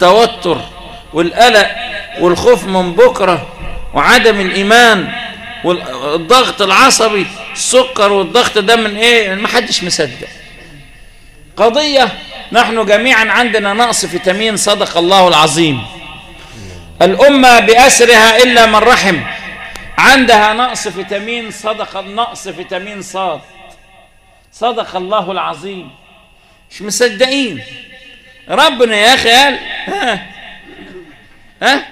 التوتر والقلق والخوف من بكرة وعدم الإيمان والضغط العصبي السكر والضغط ده من ايه ما حدش مصدق قضية نحن جميعا عندنا نقص فيتامين صدق الله العظيم الأمة بأسرها إلا من رحم عندها نقص فيتامين صدق نقص فيتامين صاد صدق الله العظيم مش مصدقين ربنا يا أخي قال ها ها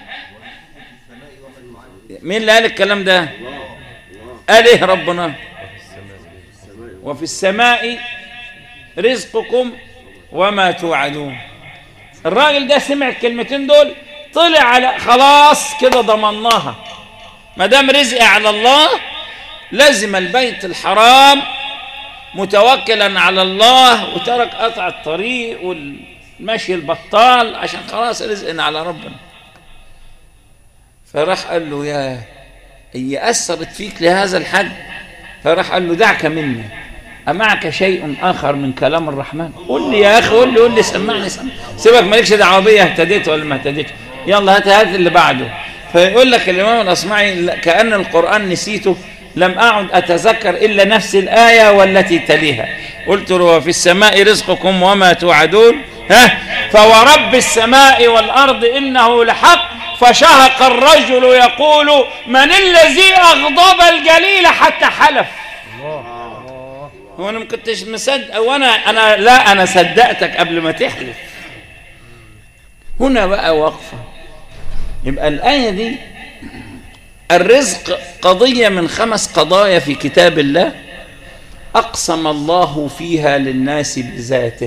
مين اللي قال الكلام ده قال ايه ربنا وفي السماء رزقكم وما توعدون الراجل ده سمع الكلمتين دول طلع على خلاص كده ضمناها ما دام رزقي على الله لزم البيت الحرام متوكلا على الله وترك قطع الطريق والمشي البطال عشان خلاص رزقنا على ربنا فراح قال له يا هي أثرت فيك لهذا الحد فراح قال له دعك مني أمعك شيء آخر من كلام الرحمن قول لي يا أخي قول لي قول لي سمعني سمعني سيبك مالكش دعوة بيا اهتديت ولا ما اهتديتش يلا هات هات اللي بعده فيقول لك الإمام الأصمعي كأن القرآن نسيته لم أعد أتذكر إلا نفس الآية والتي تليها قلت له في السماء رزقكم وما توعدون ها فورب السماء والأرض إنه لحق فشهق الرجل يقول من الذي أغضب الجليل حتى حلف هو أنا ما كنتش مصدق وأنا أنا لا أنا صدقتك قبل ما تحلف هنا بقى وقفة يبقى الآية دي الرزق قضية من خمس قضايا في كتاب الله أقسم الله فيها للناس بذاته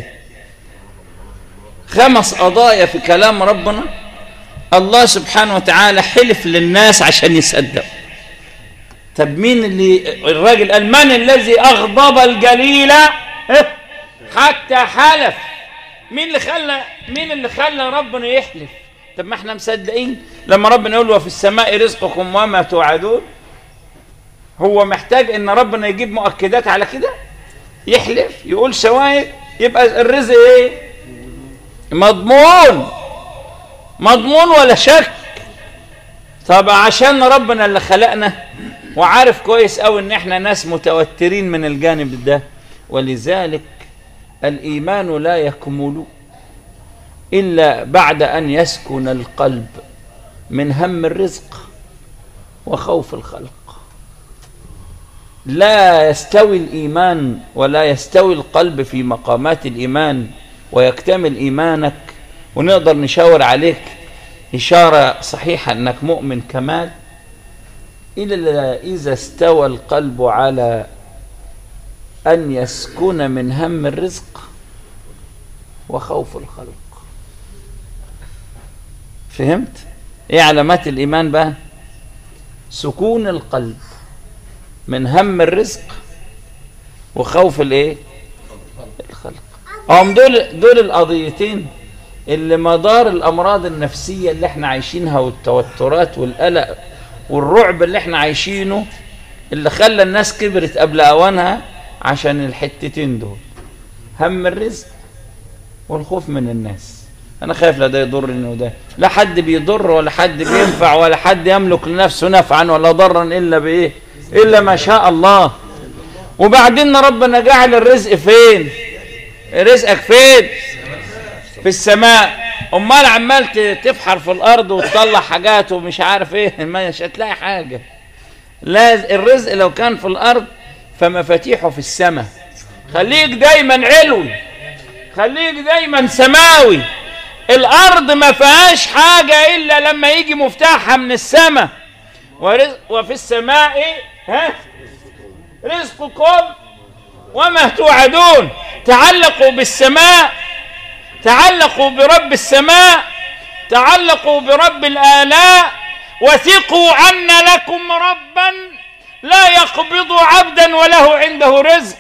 خمس قضايا في كلام ربنا الله سبحانه وتعالى حلف للناس عشان يصدق طب مين اللي الراجل قال من الذي أغضب الجليل حتى حلف مين اللي خلى مين اللي خلى ربنا يحلف طب ما احنا مصدقين لما ربنا يقول وفي السماء رزقكم وما توعدون هو محتاج ان ربنا يجيب مؤكدات على كده يحلف يقول شواهد يبقى الرزق ايه مضمون مضمون ولا شك طب عشان ربنا اللي خلقنا وعارف كويس قوي ان احنا ناس متوترين من الجانب ده ولذلك الايمان لا يكمل الا بعد ان يسكن القلب من هم الرزق وخوف الخلق لا يستوي الايمان ولا يستوي القلب في مقامات الايمان ويكتمل ايمانك ونقدر نشاور عليك إشارة صحيحة أنك مؤمن كمال إلا إذا استوى القلب على أن يسكن من هم الرزق وخوف الخلق فهمت؟ إيه علامات الإيمان بقى؟ سكون القلب من هم الرزق وخوف الإيه؟ الخلق هم دول دول القضيتين اللي مدار الامراض النفسيه اللي احنا عايشينها والتوترات والقلق والرعب اللي احنا عايشينه اللي خلى الناس كبرت قبل اوانها عشان الحتتين دول هم الرزق والخوف من الناس انا خايف لا ده يضرني وده لا حد بيضر ولا حد بينفع ولا حد يملك لنفسه نفعا ولا ضرا الا بايه الا ما شاء الله وبعدين ربنا جعل الرزق فين رزقك فين في السماء امال عمال تفحر في الارض وتطلع حاجات ومش عارف ايه مش هتلاقي حاجه لا الرزق لو كان في الارض فمفاتيحه في السماء خليك دايما علوي خليك دايما سماوي الارض ما فيهاش حاجه الا لما يجي مفتاحها من السماء وفي السماء ها رزقكم وما توعدون تعلقوا بالسماء تعلقوا برب السماء تعلقوا برب الآلاء وثقوا أن لكم ربا لا يقبض عبدا وله عنده رزق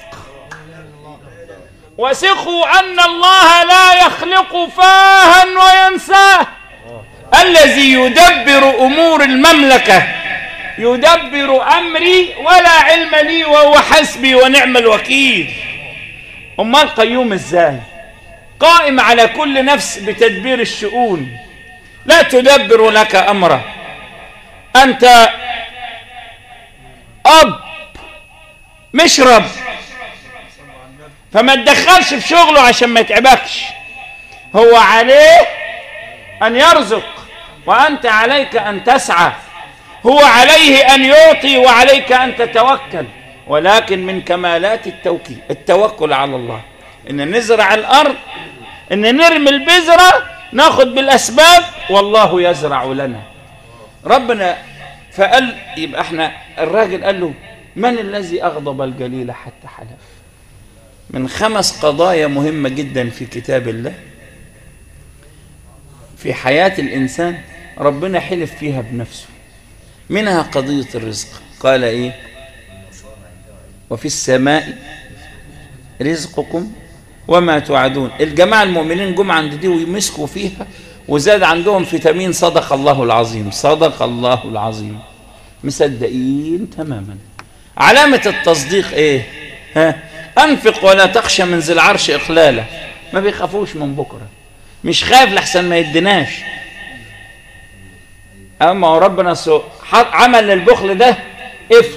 وثقوا أن الله لا يخلق فاها وينساه الذي يدبر أمور المملكة يدبر أمري ولا علم لي وهو حسبي ونعم الوكيل أمال قيوم إزاي قائم على كل نفس بتدبير الشؤون لا تدبر لك أمره أنت أب مش رب فما تدخلش في شغله عشان ما يتعبكش هو عليه أن يرزق وأنت عليك أن تسعى هو عليه أن يعطي وعليك أن تتوكل ولكن من كمالات التوكيل التوكل على الله إن نزرع الأرض إن نرمي البذرة ناخد بالأسباب والله يزرع لنا ربنا فقال يبقى احنا الراجل قال له من الذي أغضب الجليل حتى حلف من خمس قضايا مهمة جدا في كتاب الله في حياة الإنسان ربنا حلف فيها بنفسه منها قضية الرزق قال إيه وفي السماء رزقكم وما توعدون الجماعة المؤمنين جم عند دي ويمسكوا فيها وزاد عندهم فيتامين صدق الله العظيم صدق الله العظيم مصدقين تماما علامة التصديق ايه ها انفق ولا تخشى من ذي العرش اقلاله ما بيخافوش من بكرة مش خايف لحسن ما يدناش اما هو ربنا سو عمل للبخل ده قفل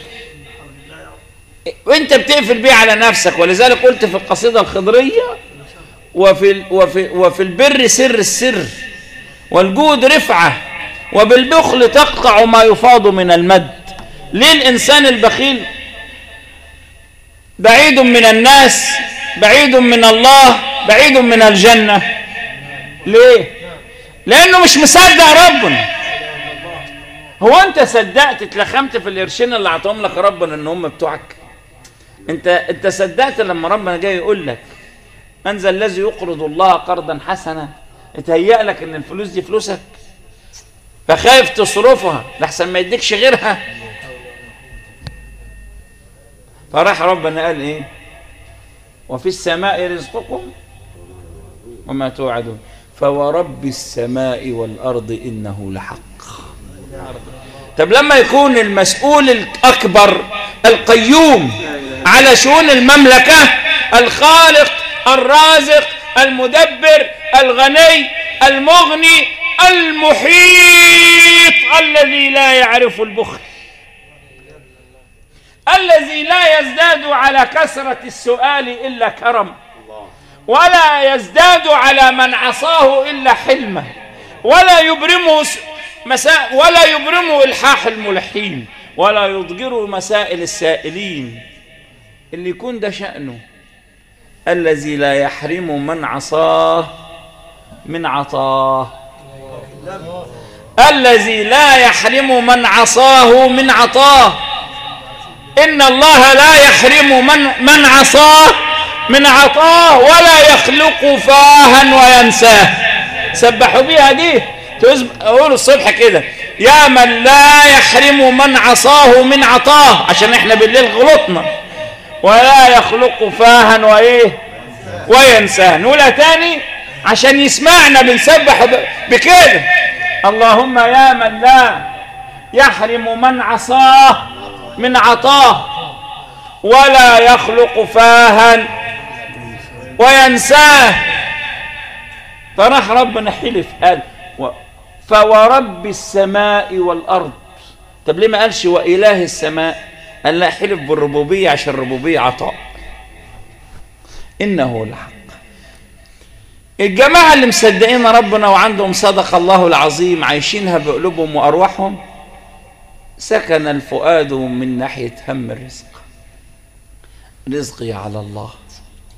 وانت بتقفل بيه على نفسك ولذلك قلت في القصيدة الخضرية وفي, وفي, وفي البر سر السر والجود رفعة وبالبخل تقطع ما يفاض من المد ليه الإنسان البخيل بعيد من الناس بعيد من الله بعيد من الجنة ليه لأنه مش مصدق ربنا هو أنت صدقت اتلخمت في القرشين اللي عطاهم لك ربنا إن هم بتوعك أنت أنت صدقت لما ربنا جاي يقول لك من ذا الذي يقرض الله قرضا حسنا اتهيأ لك ان الفلوس دي فلوسك فخايف تصرفها لحسن ما يديكش غيرها فراح ربنا قال ايه وفي السماء رزقكم وما توعدون فورب السماء والارض انه لحق طب لما يكون المسؤول الاكبر القيوم على شؤون المملكه الخالق الرازق المدبر الغني المغني المحيط الذي لا يعرف البخل الذي لا يزداد على كثرة السؤال إلا كرم ولا يزداد على من عصاه إلا حلمه ولا يبرمه مساء ولا يبرمه إلحاح الملحين ولا يضجره مسائل السائلين اللي يكون ده شأنه الذي لا يحرم من عصاه من عطاه الذي لا يحرم من عصاه من عطاه إن الله لا يحرم من, من عصاه من عطاه ولا يخلق فاها وينساه سبحوا بيها دي قولوا الصبح كده يا من لا يحرم من عصاه من عطاه عشان احنا بالليل غلطنا ولا يخلق فاها وايه وينساه نقولها تاني عشان يسمعنا بنسبح بكده اللهم يا من لا يحرم من عصاه من عطاه ولا يخلق فاها وينساه فراح ربنا حلف قال فورب السماء والارض طب ليه ما قالش واله السماء قال لا حلف بالربوبيه عشان الربوبيه عطاء انه الحق الجماعه اللي مصدقين ربنا وعندهم صدق الله العظيم عايشينها بقلوبهم وارواحهم سكن الفؤاد من ناحيه هم الرزق رزقي على الله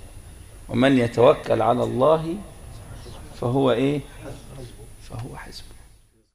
ومن يتوكل على الله فهو ايه فهو حسبه